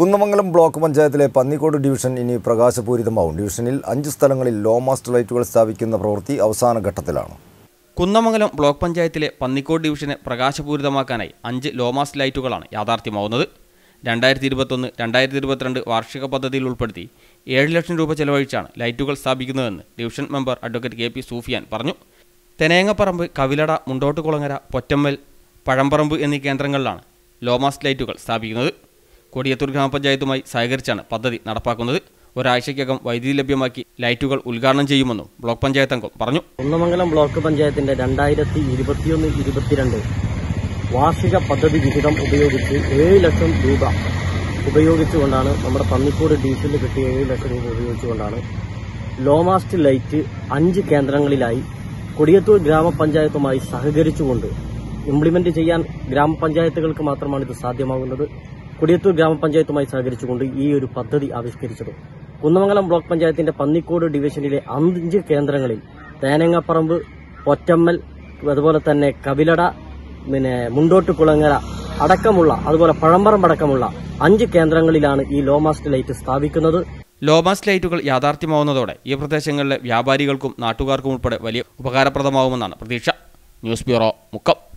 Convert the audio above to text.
Kunnamangalam block പഞ്ചായത്തിലെ Pannikode division ഇനി പ്രകാശപൂരിതമാവും ഡിവിഷനിൽ അഞ്ച് സ്ഥലങ്ങളിൽ ലോ മാസ്റ്റ് ലൈറ്റുകൾ സ്ഥാപിക്കുന്ന പ്രവൃത്തി അവസാന ഘട്ടത്തിലാണ് കുന്നമംഗലം ബ്ലോക്ക് പഞ്ചായത്തിലെ പന്നിക്കോട് ഡിവിഷനെ പ്രകാശപൂരിതമാക്കാനായി അഞ്ച് ലോമാസ് ലൈറ്റുകളാണ് യാഥാർത്ഥ്യമാവുന്നത് രണ്ടായിരത്തി ഇരുപത്തൊന്ന് രണ്ടായിരത്തി ഇരുപത്തിരണ്ട് വാർഷിക പദ്ധതിയിൽ ഉൾപ്പെടുത്തി ഏഴ് ലക്ഷം രൂപ ചെലവഴിച്ചാണ് ലൈറ്റുകൾ സ്ഥാപിക്കുന്നതെന്ന് division member advocate K P Sufiyan പറഞ്ഞു തെനേങ്ങപ്പറമ്പ് കവിലട മുണ്ടോട്ടുകുളങ്ങര പൊറ്റമ്മൽ പഴമ്പറമ്പ് എന്നീ കേന്ദ്രങ്ങളിലാണ് ലോമാസ് ലൈറ്റുകൾ സ്ഥാപിക്കുന്നത് കൊടിയത്തൂർ ഗ്രാമപഞ്ചായത്തുമായി സഹകരിച്ചാണ് പദ്ധതി നടപ്പാക്കുന്നത് ഒരാഴ്ചയ്ക്കകം വൈദ്യുതി ലഭ്യമാക്കി ലൈറ്റുകൾ ഉദ്ഘാടനം ചെയ്യുമെന്നും ബ്ലോക്ക് പഞ്ചായത്ത് അംഗം പറഞ്ഞു കുന്നമംഗലം ബ്ലോക്ക് പഞ്ചായത്തിന്റെ രണ്ടായിരത്തി ഇരുപത്തിയൊന്ന് ഇരുപത്തിരണ്ട് വാർഷിക പദ്ധതി വിഹിതം ഉപയോഗിച്ച് ഏഴ് ലക്ഷം രൂപ ഉപയോഗിച്ചുകൊണ്ടാണ് നമ്മുടെ പന്നിക്കോട് ഡിവിഷനിൽ കിട്ടിയ ഏഴ് ലക്ഷം രൂപ ഉപയോഗിച്ചുകൊണ്ടാണ് ലോമാസ്റ്റ് ലൈറ്റ് അഞ്ച് കേന്ദ്രങ്ങളിലായി കൊടിയത്തൂർ ഗ്രാമപഞ്ചായത്തുമായി സഹകരിച്ചുകൊണ്ട് ഇംപ്ലിമെന്റ് ചെയ്യാൻ ഗ്രാമപഞ്ചായത്തുകൾക്ക് മാത്രമാണ് ഇത് സാധ്യമാകുന്നത് കൊടിയത്തൂർ ഗ്രാമപഞ്ചായത്തുമായി സഹകരിച്ചുകൊണ്ട് ഈ ഒരു പദ്ധതി ആവിഷ്കരിച്ചത് കുന്നമംഗലം ബ്ലോക്ക് പഞ്ചായത്തിന്റെ പന്നിക്കോട് ഡിവിഷനിലെ അഞ്ച് കേന്ദ്രങ്ങളിൽ തേനങ്ങപ്പറമ്പ് പൊറ്റമ്മൽ അതുപോലെ തന്നെ കവിലട പിന്നെ മുണ്ടോട്ട് കുളങ്ങര അടക്കമുള്ള അതുപോലെ പഴമ്പറമ്പ് അടക്കമുള്ള അഞ്ച് കേന്ദ്രങ്ങളിലാണ് ഈ ലോമാസ്റ്റ് ലൈറ്റ് സ്ഥാപിക്കുന്നത് ലോമാസ് ലൈറ്റുകൾ യാഥാർത്ഥ്യമാവുന്നതോടെ ഈ പ്രദേശങ്ങളിലെ വ്യാപാരികൾക്കും നാട്ടുകാർക്കും ഉൾപ്പെടെ വലിയ ഉപകാരപ്രദമാവുമെന്നാണ് പ്രതീക്ഷ ന്യൂസ് ബ്യൂറോ മുക്കം